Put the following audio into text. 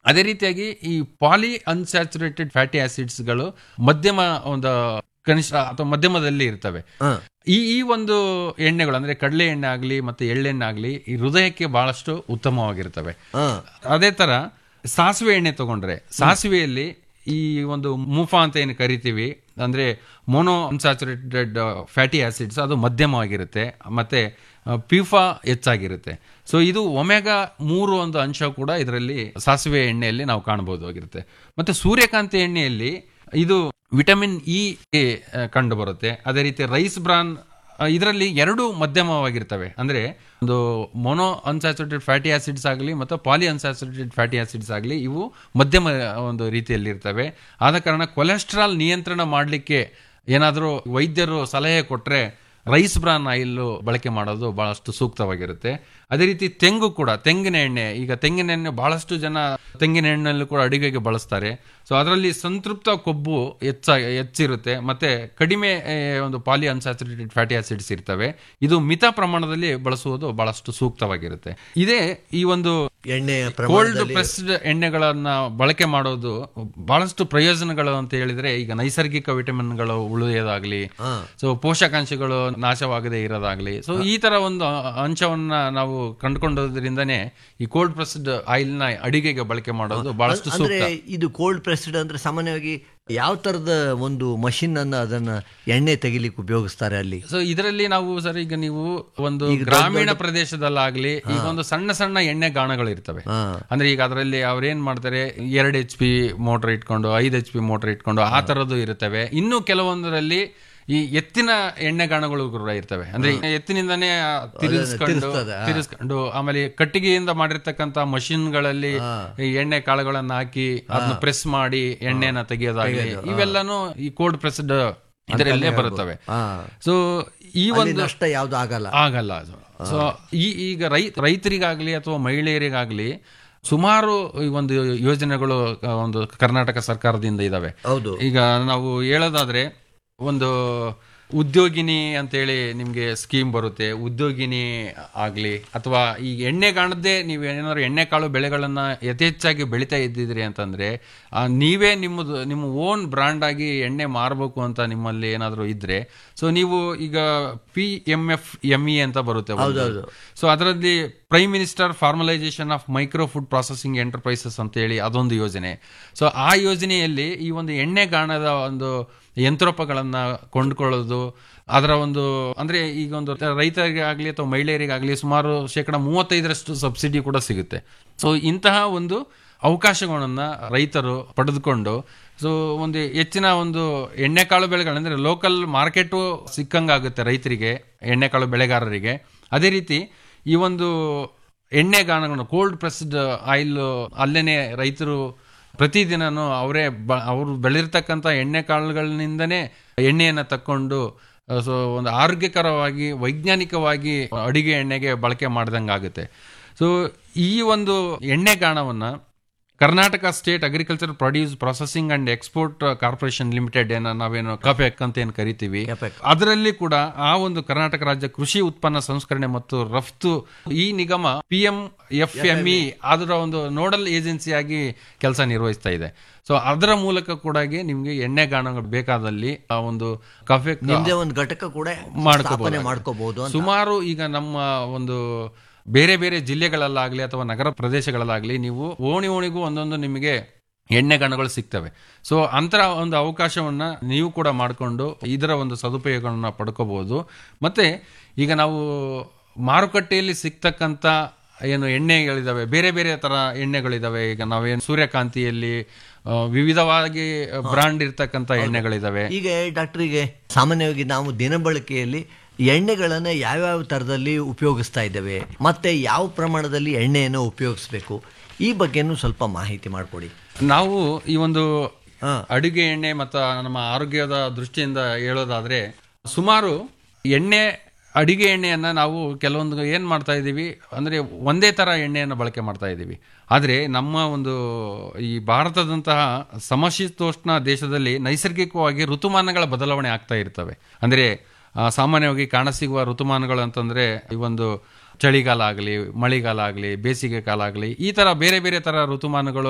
ಅದೇ ರೀತಿಯಾಗಿ ಈ ಪಾಲಿ ಅನ್ಸ್ಯಾಚುರೇಟೆಡ್ ಫ್ಯಾಟಿ ಆಸಿಡ್ಸ್ಗಳು ಮಧ್ಯಮ ಒಂದು ಕನಿಷ್ಠ ಅಥವಾ ಮಧ್ಯಮದಲ್ಲಿ ಇರ್ತವೆ ಹ. ಈ ಈ ಒಂದು ಎಣ್ಣೆಗಳು ಅಂದ್ರೆ ಕಡಲೆ ಎಣ್ಣೆ ಆಗಲಿ ಮತ್ತೆ ಎಳ್ಳೆಣ್ಣೆ ಆಗಲಿ ಈ ಹೃದಯಕ್ಕೆ ಬಹಳಷ್ಟು ಉತ್ತಮವಾಗಿರ್ತವೆ ಹ. ಅದೇ ತರ ಸಾಸಿವೆ ಎಣ್ಣೆ ತಗೊಂಡ್ರೆ ಸಾಸಿವೆಯಲ್ಲಿ ಈ ಒಂದು ಮೂಫಾ ಅಂತ ಏನು ಕರಿತೀವಿ ಅಂದ್ರೆ ಮೋನೋ ಅನ್ಸ್ಯಾಚುರೇಟೆಡ್ ಫ್ಯಾಟಿ ಆಸಿಡ್ಸ್ ಅದು ಮಧ್ಯಮವಾಗಿರುತ್ತೆ ಮತ್ತೆ ಪಿಫಾ ಹೆಚ್ಚಾಗಿರುತ್ತೆ ಸೊ ಇದು ಒಮೆಗಾ ಮೂರು ಒಂದು ಅಂಶ ಕೂಡ ಇದರಲ್ಲಿ ಸಾಸಿವೆ ಎಣ್ಣೆಯಲ್ಲಿ ನಾವು ಕಾಣಬಹುದಾಗಿರುತ್ತೆ ಮತ್ತೆ ಸೂರ್ಯಕಾಂತಿ ಎಣ್ಣೆಯಲ್ಲಿ ಇದು ವಿಟಮಿನ್ ಇ ಕಂಡು ಬರುತ್ತೆ ಅದೇ ರೀತಿ ರೈಸ್ ಬ್ರಾನ್ ಇದರಲ್ಲಿ ಎರಡು ಮಧ್ಯಮವಾಗಿರ್ತವೆ ಅಂದ್ರೆ ಒಂದು ಮೊನೋ ಅನ್ಸ್ಯಾಚುರೇಟೆಡ್ ಫ್ಯಾಟಿ ಆಸಿಡ್ಸ್ ಆಗಲಿ ಮತ್ತು ಪಾಲಿ ಅನ್ಸ್ಯಾಚುರೇಟೆಡ್ ಫ್ಯಾಟಿ ಆಸಿಡ್ಸ್ ಆಗಲಿ ಇವು ಮಧ್ಯಮ ಒಂದು ರೀತಿಯಲ್ಲಿ ಇರ್ತವೆ ಆದ ಕಾರಣ ಕೊಲೆಸ್ಟ್ರಾಲ್ ನಿಯಂತ್ರಣ ಮಾಡಲಿಕ್ಕೆ ಏನಾದರೂ ವೈದ್ಯರು ಸಲಹೆ ಕೊಟ್ಟರೆ ರೈಸ್ ಬ್ರಾನ್ ಆಯಿಲ್ ಬಳಕೆ ಮಾಡೋದು ಬಹಳಷ್ಟು ಸೂಕ್ತವಾಗಿರುತ್ತೆ ಅದೇ ರೀತಿ ತೆಂಗು ಕೂಡ ತೆಂಗಿನ ಎಣ್ಣೆ ಈಗ ತೆಂಗಿನ ಎಣ್ಣೆ ಬಹಳಷ್ಟು ಜನ ತೆಂಗಿನ ಎಣ್ಣೆಲ್ಲೂ ಕೂಡ ಅಡಿಗೆಗೆ ಬಳಸ್ತಾರೆ ಸೊ ಅದರಲ್ಲಿ ಸಂತೃಪ್ತ ಕೊಬ್ಬು ಹೆಚ್ಚ ಹೆಚ್ಚಿರುತ್ತೆ ಮತ್ತೆ ಕಡಿಮೆ ಆ, ಒಂದು ಪಾಲಿ ಅನ್ಸ್ಯಾಚುರೇಟೆಡ್ ಫ್ಯಾಟಿ ಆಸಿಡ್ಸ್ ಇರ್ತವೆ ಇದು ಮಿತ ಪ್ರಮಾಣದಲ್ಲಿ ಬಳಸುವುದು ಬಹಳಷ್ಟು ಸೂಕ್ತವಾಗಿರುತ್ತೆ ಇದೇ ಈ ಒಂದು ಎಣ್ಣೆಯ ಕೋಲ್ಡ್ ಪ್ರಮಾಣದಲ್ಲಿ ಪ್ರೆಸ್ಡ್ ಎಣ್ಣೆಗಳನ್ನ ಬಳಕೆ ಮಾಡೋದು ಬಹಳಷ್ಟು ಪ್ರಯೋಜನಗಳು ಅಂತ ಹೇಳಿದ್ರೆ ಈಗ ನೈಸರ್ಗಿಕ ವಿಟಮಿನ್ಗಳು ಉಳಿಯೋದಾಗ್ಲಿ ಹಾ. ಸೊ ಪೋಷಕಾಂಶಗಳು ನಾಶವಾಗದೇ ಇರೋದಾಗ್ಲಿ ಸೊ ಈ ತರ ಒಂದು ಅ- ಅಂಶವನ್ನ ನಾವು ಕಂಡುಕೊಂಡೋದ್ರಿಂದನೇ ಈ ಕೋಲ್ಡ್ ಪ್ರೆಸ್ಡ್ ಆಯಿಲ್ ನ ಅಡಿಗೆಗೆ ಬಳಕೆ ಮಾಡೋದು ಬಹಳಷ್ಟು ಅಂದ್ರೆ ಸೂಕ್ತ ಇದು ಕೋಲ್ಡ್ ಪ್ರೆಸ್ಡ್ ಅಂದ್ರೆ ಸಾಮಾನ್ಯವಾಗಿ ಯಾವ ತರದ ಒಂದು ಮಷಿನ್ ಅನ್ನ ಅದನ್ನ ಎಣ್ಣೆ ತೆಗಿಲಿಕ್ಕೆ ಉಪಯೋಗಿಸ್ತಾರೆ ಅಲ್ಲಿ ಸೊ ಇದರಲ್ಲಿ ನಾವು ಸರ್ ಈಗ ನೀವು ಒಂದು ಗ್ರಾಮೀಣ ಪ್ರದೇಶದಲ್ಲಾಗ್ಲಿ ಈಗ ಒಂದು ಸಣ್ಣ ಸಣ್ಣ ಎಣ್ಣೆ ಗಾಣಗಳು ಇರ್ತವೆ ಹಾ. ಅಂದ್ರೆ ಈಗ ಅದರಲ್ಲಿ ಅವ್ರು ಏನ್ ಮಾಡ್ತಾರೆ ಎರಡು ಎಚ್ ಪಿ ಮೋಟರ್ ಇಟ್ಕೊಂಡು ಐದು ಎಚ್ ಪಿ ಮೋಟರ್ ಇಟ್ಕೊಂಡು ಆ ತರದ್ದು ಇರುತ್ತವೆ ಇನ್ನು ಕೆಲವೊಂದರಲ್ಲಿ ಈ ಎತ್ತಿನ ಎಣ್ಣೆಗಾಣಗಳು ಕೂಡ ಇರ್ತವೆ ಅಂದ್ರೆ ಎತ್ತಿನಿಂದಾನೇ ತಿರುಗಿಸ್ಕೊಂಡು ತಿರ್ಸ್ತದೆ, ಹಾ. ತಿರುಗಿಸ್ಕೊಂಡು ಆಮೇಲೆ ಕಟ್ಟಿಗೆಯಿಂದ ಮಾಡಿರ್ತಕ್ಕಂತ ಮಷಿನ್ಗಳಲ್ಲಿ ಈ ಎಣ್ಣೆ ಕಾಳುಗಳನ್ನ ಹಾಕಿ ಅದನ್ನ ಪ್ರೆಸ್ ಮಾಡಿ ಎಣ್ಣೆನ ತೆಗೆಯೋದಾಗ್ಲಿ ಇವೆಲ್ಲಾನು ಈ ಕೋಲ್ಡ್ ಪ್ರೆಸ್ಡ್ ಇದರಲ್ಲೇ ಬರುತ್ತವೆ ಹಾ. ಸೊ ಈ ಅಲ್ಲಿ ಒಂದು ನಷ್ಟ ಯಾವ್ದು ಆಗಲ್ಲ ಆಗಲ್ಲ ಅದು ಸೊ ಈ ಈಗ ರೈ ರೈತರಿಗಾಗ್ಲಿ ಅಥವಾ ಮಹಿಳೆಯರಿಗಾಗ್ಲಿ ಸುಮಾರು ಈ ಒಂದು ಯೋಜನೆಗಳು ಆ, ಒಂದು ಕರ್ನಾಟಕ ಸರ್ಕಾರದಿಂದ ಇದಾವೆ ಹೌದು ಈಗ ನಾವು ಹೇಳೋದಾದ್ರೆ ಒಂದು ಉದ್ಯೋಗಿನಿ ಅಂತೇಳಿ ನಿಮಗೆ ಸ್ಕೀಮ್ ಬರುತ್ತೆ ಉದ್ಯೋಗಿನಿ ಆಗಲಿ ಅಥವಾ ಈ ಎಣ್ಣೆ ಕಾಣದೇ ನೀವು ಏನಾದ್ರು ಎಣ್ಣೆಕಾಳು ಬೆಳೆಗಳನ್ನ ಯಥೇಚ್ಛಾಗಿ ಬೆಳೀತಾ ಇದ್ದಿದ್ರಿ ಅಂತಂದ್ರೆ ಆ, ನೀವೇ ನಿಮ್ಮದು ನಿಮ್ಮ ಓನ್ ಬ್ರಾಂಡ್ ಆಗಿ ಎಣ್ಣೆ ಮಾರಬೇಕು ಅಂತ ನಿಮ್ಮಲ್ಲಿ ಏನಾದರೂ ಇದ್ರೆ ಸೊ ನೀವು ಈಗ P M F M E ಅಂತ ಬರುತ್ತೆ ಒಂದು. ಸೊ ಅದರಲ್ಲಿ prime minister formalisation of micro food processing enterprises ಅಂತ ಹೇಳಿ ಅದೊಂದು ಯೋಜನೆ ಸೊ ಆ ಯೋಜನೆಯಲ್ಲಿ ಈ ಒಂದು ಎಣ್ಣೆ ಗಾಣದ ಒಂದು ಯಂತ್ರೋಪಗಳನ್ನ ಕೊಂಡ್ಕೊಳ್ಳೋದು ಅದರ ಒಂದು ಅಂದ್ರೆ ಈಗ ಒಂದು ರೈತರಿಗೆ ಆಗಲಿ ಅಥವಾ ಮಹಿಳೆಯರಿಗಾಗಲಿ ಸುಮಾರು ಶೇಕಡ ಮೂವತ್ತೈದರಷ್ಟು ಸಬ್ಸಿಡಿ ಕೂಡ ಸಿಗುತ್ತೆ ಸೊ ಇಂತಹ ಒಂದು ಅವಕಾಶಗಳನ್ನ ರೈತರು ಪಡೆದುಕೊಂಡು ಸೊ ಒಂದು ಹೆಚ್ಚಿನ ಒಂದು ಎಣ್ಣೆಕಾಳು ಬೆಳೆಗಳಂದ್ರೆ ಲೋಕಲ್ ಮಾರ್ಕೆಟು ಸಿಕ್ಕಂಗಾಗುತ್ತೆ ರೈತರಿಗೆ ಎಣ್ಣೆಕಾಳು ಬೆಳೆಗಾರರಿಗೆ ಅದೇ ರೀತಿ ಈ ಒಂದು ಎಣ್ಣೆಗಾಣಗಳನ್ನು ಕೋಲ್ಡ್ ಪ್ರೆಸ್ಡ್ ಆಯಿಲ್ ಅಲ್ಲೇನೆ ರೈತರು ಪ್ರತಿದಿನನೂ ಅವರೇ ಬ ಅವರು ಬೆಳೆದಿರ್ತಕ್ಕಂಥ ಎಣ್ಣೆ ಕಾಳುಗಳಿಂದನೇ ಎಣ್ಣೆಯನ್ನು ತಕ್ಕೊಂಡು ಸೊ ಒಂದು ಆರೋಗ್ಯಕರವಾಗಿ ವೈಜ್ಞಾನಿಕವಾಗಿ ಅಡಿಗೆ ಎಣ್ಣೆಗೆ ಬಳಕೆ ಮಾಡ್ದಂಗೆ ಆಗುತ್ತೆ ಸೊ ಈ ಒಂದು ಎಣ್ಣೆ ಗಾಣವನ್ನು Karnataka state agriculture produce processing and export corporation limited ಏನ ನಾವೇನು ಕಪೆಕ್ ಅಂತ ಏನು ಕರಿತೀವಿ ಕೆಪೆಕ್. ಅದರಲ್ಲಿ ಕೂಡ ಆ ಒಂದು ಕರ್ನಾಟಕ ರಾಜ್ಯ ಕೃಷಿ ಉತ್ಪನ್ನ ಸಂಸ್ಕರಣೆ ಮತ್ತು ರಫ್ತು ಈ ನಿಗಮ P M F M E ಅದರ ಒಂದು ನೋಡಲ್ ಏಜೆನ್ಸಿಯಾಗಿ ಕೆಲಸ ನಿರ್ವಹಿಸ್ತಾ ಇದೆ ಸೊ ಅದರ ಮೂಲಕ ಕೂಡ ನಿಮ್ಗೆ ಎಣ್ಣೆ ಗಾಣಗಳು ಬೇಕಾದಲ್ಲಿ ಆ ಒಂದು ಕಫೆ ನಿಮ್ದೇ ಒಂದು ಘಟಕ ಕೂಡ ಸ್ಥಾಪನೆ ಮಾಡ್ಕೋಬಹುದು ಅಂತ ಸುಮಾರು ಈಗ ನಮ್ಮ ಒಂದು ಬೇರೆ ಬೇರೆ ಜಿಲ್ಲೆಗಳಲ್ಲಾಗ್ಲಿ ಅಥವಾ ನಗರ ಪ್ರದೇಶಗಳಲ್ಲಾಗ್ಲಿ ನೀವು ಓಣಿ ಓಣಿಗೂ ಒಂದೊಂದು ನಿಮಗೆ ಎಣ್ಣೆ ಗಣಗಳು ಸಿಗ್ತವೆ ಸೊ ಅಂತರ ಒಂದು ಅವಕಾಶವನ್ನ ನೀವು ಕೂಡ ಮಾಡಿಕೊಂಡು ಇದರ ಒಂದು ಸದುಪಯೋಗವನ್ನು ಪಡ್ಕೋಬಹುದು ಮತ್ತೆ ಈಗ ನಾವು ಮಾರುಕಟ್ಟೆಯಲ್ಲಿ ಸಿಗ್ತಕ್ಕಂಥ ಏನು ಎಣ್ಣೆಗಳಿದಾವೆ ಬೇರೆ ಬೇರೆ ತರ ಎಣ್ಣೆಗಳಿದಾವೆ ಈಗ ನಾವೇನು ಸೂರ್ಯಕಾಂತಿಯಲ್ಲಿ ಆ, ವಿವಿಧವಾಗಿ ಬ್ರಾಂಡ್ ಇರ್ತಕ್ಕಂಥ ಎಣ್ಣೆಗಳಿದಾವೆ ಈಗ ಡಾಕ್ಟರಿಗೆ ಸಾಮಾನ್ಯವಾಗಿ ನಾವು ದಿನಬಳಕೆಯಲ್ಲಿ ಎಣ್ಣೆಗಳನ್ನ ಯಾವ್ಯಾವ ಥರದಲ್ಲಿ ಉಪಯೋಗಿಸ್ತಾ ಇದ್ದೇವೆ ಮತ್ತೆ ಯಾವ ಪ್ರಮಾಣದಲ್ಲಿ ಎಣ್ಣೆಯನ್ನು ಉಪಯೋಗಿಸ್ಬೇಕು ಈ ಬಗ್ಗೆನೂ ಸ್ವಲ್ಪ ಮಾಹಿತಿ ಮಾಡಿಕೊಡಿ ನಾವು ಈ ಒಂದು ಹಾ. ಅಡುಗೆ ಎಣ್ಣೆ ಮತ್ತು ನಮ್ಮ ಆರೋಗ್ಯದ ದೃಷ್ಟಿಯಿಂದ ಹೇಳೋದಾದ್ರೆ ಸುಮಾರು ಎಣ್ಣೆ ಅಡಿಗೆ ಎಣ್ಣೆಯನ್ನ ನಾವು ಕೆಲವೊಂದು ಏನ್ ಮಾಡ್ತಾ ಇದ್ದೀವಿ ಅಂದ್ರೆ ಒಂದೇ ತರ ಎಣ್ಣೆಯನ್ನು ಬಳಕೆ ಮಾಡ್ತಾ ಇದ್ದೀವಿ ಆದ್ರೆ ನಮ್ಮ ಒಂದು ಈ ಭಾರತದಂತಹ ಸಮಶೀತೋಷ್ಣ ದೇಶದಲ್ಲಿ ನೈಸರ್ಗಿಕವಾಗಿ ಋತುಮಾನಗಳ ಬದಲಾವಣೆ ಆಗ್ತಾ ಇರ್ತವೆ ಅಂದ್ರೆ ಆ, ಸಾಮಾನ್ಯವಾಗಿ ಕಾಣಸಿಗುವ ಋತುಮಾನಗಳು ಅಂತಂದ್ರೆ ಈ ಒಂದು ಚಳಿಗಾಲ ಆಗಲಿ ಮಳೆಗಾಲ ಆಗಲಿ ಬೇಸಿಗೆ ಕಾಲ ಆಗಲಿ ಈ ತರ ಬೇರೆ ಬೇರೆ ತರ ಋತುಮಾನಗಳು